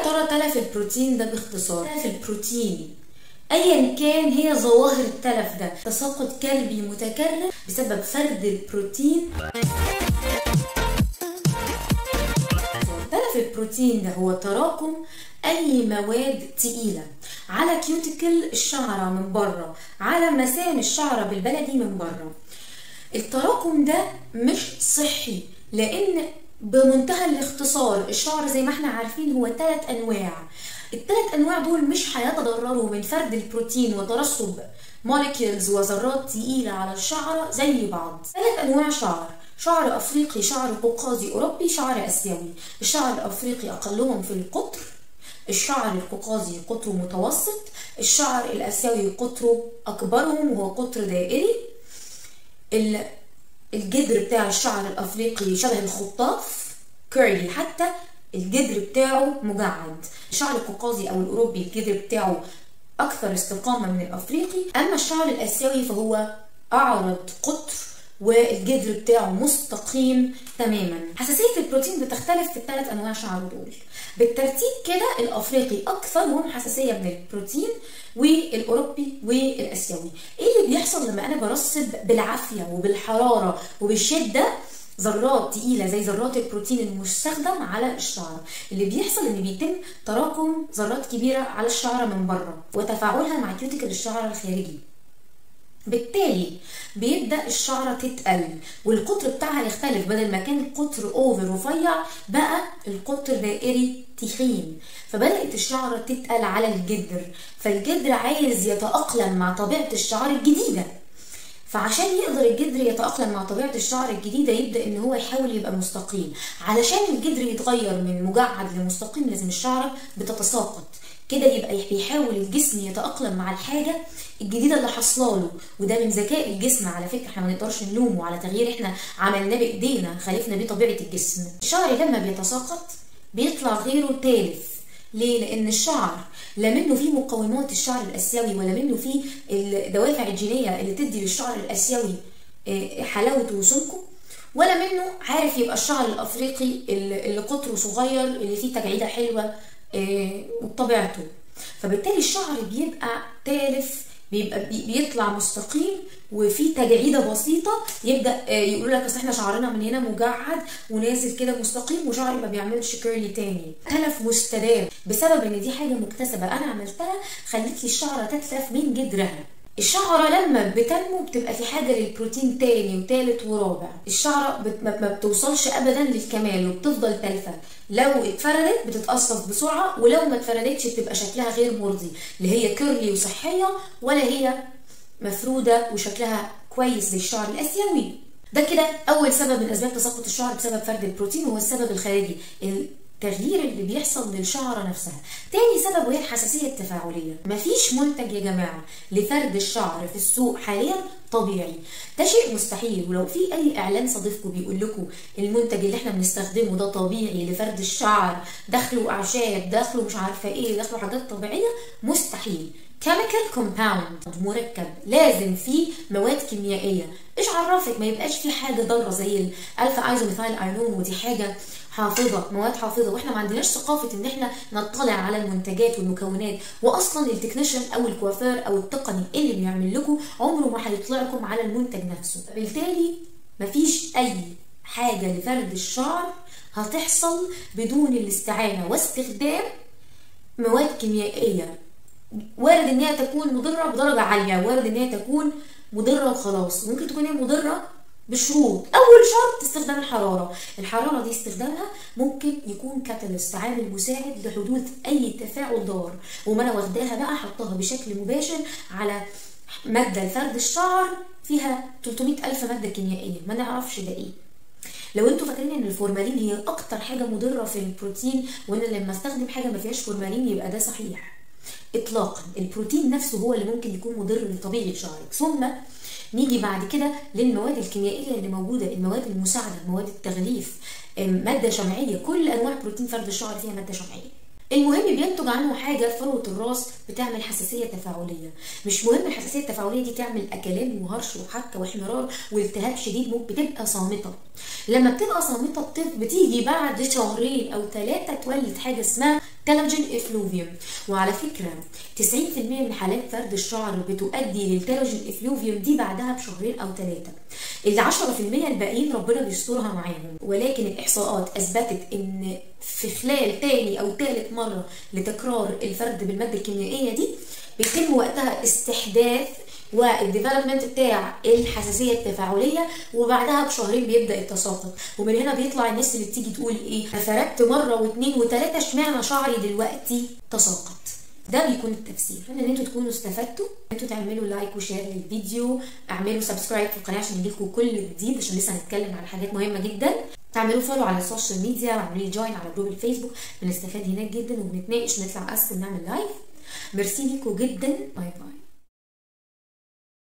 ترى تلف البروتين ده باختصار تلف البروتين ايا كان هي ظواهر التلف ده تساقط كلبي متكرر بسبب فرد البروتين تلف البروتين ده هو تراكم اي مواد تقيله على كيوتيكل الشعره من بره على مسام الشعره بالبلدي من بره التراكم ده مش صحي لان بمنتهى الاختصار الشعر زي ما احنا عارفين هو ثلاث انواع الثلاث انواع دول مش هيتضرروا من فرد البروتين وترسب موليكيولز وذرات تقيله على الشعره زي بعض ثلاث انواع شعر شعر افريقي شعر قوقازي اوروبي شعر اسيوي الشعر الافريقي اقلهم في القطر الشعر القوقازي قطره متوسط الشعر الاسيوي قطره اكبرهم وهو قطر دائري الجدر بتاع الشعر الافريقي شبه الخطاف كيرلي حتى الجدر بتاعه مجعد الشعر القوقازي او الاوروبي الجدر بتاعه اكثر استقامه من الافريقي اما الشعر الاسيوي فهو اعرض قطر والجدر بتاعه مستقيم تماما حساسيه البروتين بتختلف في الثلاث انواع شعر دول بالترتيب كده الافريقي اكثرهم حساسيه من البروتين والاوروبي والاسيوي ايه اللي بيحصل لما انا برسب بالعافيه وبالحراره وبالشده ذرات تقيله زي ذرات البروتين المستخدم على الشعر اللي بيحصل ان بيتم تراكم ذرات كبيره على الشعره من بره وتفاعلها مع كيوتيكل الشعر الخارجي بالتالي بيبدا الشعره تتقل والقطر بتاعها يختلف بدل ما كان القطر اوفر رفيع بقى القطر دائري تخين فبدات الشعره تتقل على الجدر فالجدر عايز يتاقلم مع طبيعه الشعر الجديده فعشان يقدر الجدر يتأقلم مع طبيعة الشعر الجديدة يبدأ إن هو يحاول يبقى مستقيم علشان الجدر يتغير من مجعد لمستقيم لازم الشعرة بتتساقط كده يبقى بيحاول الجسم يتأقلم مع الحاجة الجديدة اللي حصلاله وده من ذكاء الجسم على فكرة احنا ما نقدرش نلومه على تغيير احنا عملناه بإيدينا خالفنا بيه طبيعة الجسم الشعر لما بيتساقط بيطلع غيره تالف ليه؟ لأن الشعر لا منه فيه مقومات الشعر الآسيوي ولا منه فيه الدوافع الجينية اللي تدي للشعر الآسيوي حلاوته وسمكه ولا منه عارف يبقى الشعر الأفريقي اللي قطره صغير اللي فيه تجعيدة حلوة وبطبيعته فبالتالي الشعر بيبقى تالف بيبقى بيطلع مستقيم وفي تجعيده بسيطه يبدا يقول لك اصل احنا شعرنا من هنا مجعد ونازل كده مستقيم وشعري ما بيعملش كيرلي تاني تلف مستدام بسبب ان دي حاجه مكتسبه انا عملتها خلت لي الشعره تتلف من جدرها الشعرة لما بتنمو بتبقى في حاجة للبروتين تاني وتالت ورابع الشعرة بت... ما بتوصلش أبدا للكمال وبتفضل تلفة لو اتفردت بتتقصف بسرعة ولو ما اتفردتش بتبقى شكلها غير مرضي اللي هي كيرلي وصحية ولا هي مفرودة وشكلها كويس زي الشعر الآسيوي ده كده أول سبب من أسباب تساقط الشعر بسبب فرد البروتين هو السبب الخارجي التغيير اللي بيحصل للشعرة نفسها تاني سبب وهي الحساسية التفاعلية مفيش منتج يا جماعة لفرد الشعر في السوق حاليا طبيعي ده شيء مستحيل ولو في اي اعلان صديقكم بيقول لكم المنتج اللي احنا بنستخدمه ده طبيعي لفرد الشعر دخله اعشاب دخله مش عارفه ايه دخله حاجات طبيعيه مستحيل chemical compound مركب لازم فيه مواد كيميائيه ايش عرفك ما يبقاش فيه حاجه ضاره زي الالفا ايزوميثايل اينون ودي حاجه حافظه مواد حافظه واحنا ما عندناش ثقافه ان احنا نطلع على المنتجات والمكونات واصلا التكنيشن او الكوافير او التقني اللي بيعمل لكم عمره ما هيطلع لكم على المنتج نفسه بالتالي مفيش اي حاجه لفرد الشعر هتحصل بدون الاستعانه واستخدام مواد كيميائيه وارد ان هي تكون مضره بدرجه عاليه وارد ان هي تكون مضره وخلاص ممكن تكون هي مضره بشروط اول شرط استخدام الحراره الحراره دي استخدامها ممكن يكون كاتاليست عامل مساعد لحدوث اي تفاعل ضار وما انا واخداها بقى حطها بشكل مباشر على ماده لفرد الشعر فيها 300 الف ماده كيميائيه ما نعرفش ده ايه لو انتوا فاكرين ان الفورمالين هي اكتر حاجه مضره في البروتين وان لما استخدم حاجه ما فيهاش فورمالين يبقى ده صحيح اطلاقا البروتين نفسه هو اللي ممكن يكون مضر لطبيعه شعرك ثم نيجي بعد كده للمواد الكيميائيه اللي موجوده المواد المساعده مواد التغليف ماده شمعيه كل انواع بروتين فرد الشعر فيها ماده شمعيه المهم بينتج عنه حاجه فروه الراس بتعمل حساسيه تفاعليه مش مهم الحساسيه التفاعليه دي تعمل اكلان وهرش وحكه واحمرار والتهاب شديد ممكن بتبقى صامته لما بتبقى صامته بتيجي بعد شهرين او ثلاثه تولد حاجه اسمها تيلوجين افلوفيوم وعلى فكره 90% من حالات فرد الشعر بتؤدي للتيلوجين افلوفيوم دي بعدها بشهرين او ثلاثه ال 10% الباقيين ربنا بيسترها معاهم ولكن الاحصاءات اثبتت ان في خلال تاني او ثالث مره لتكرار الفرد بالماده الكيميائيه دي بيتم وقتها استحداث والديفلوبمنت بتاع الحساسيه التفاعليه وبعدها بشهرين بيبدا التساقط ومن هنا بيطلع الناس اللي بتيجي تقول ايه انا فردت مره واثنين وثلاثه اشمعنى شعري دلوقتي تساقط ده بيكون التفسير اتمنى ان انتوا تكونوا استفدتوا انتوا تعملوا لايك وشير للفيديو اعملوا سبسكرايب في القناه عشان يجيلكم كل جديد عشان لسه هنتكلم على حاجات مهمه جدا تعملوا فولو على السوشيال ميديا واعملوا لي جوين على جروب الفيسبوك بنستفاد هناك جدا وبنتناقش نطلع اسك ونعمل لايف ميرسي ليكم جدا باي باي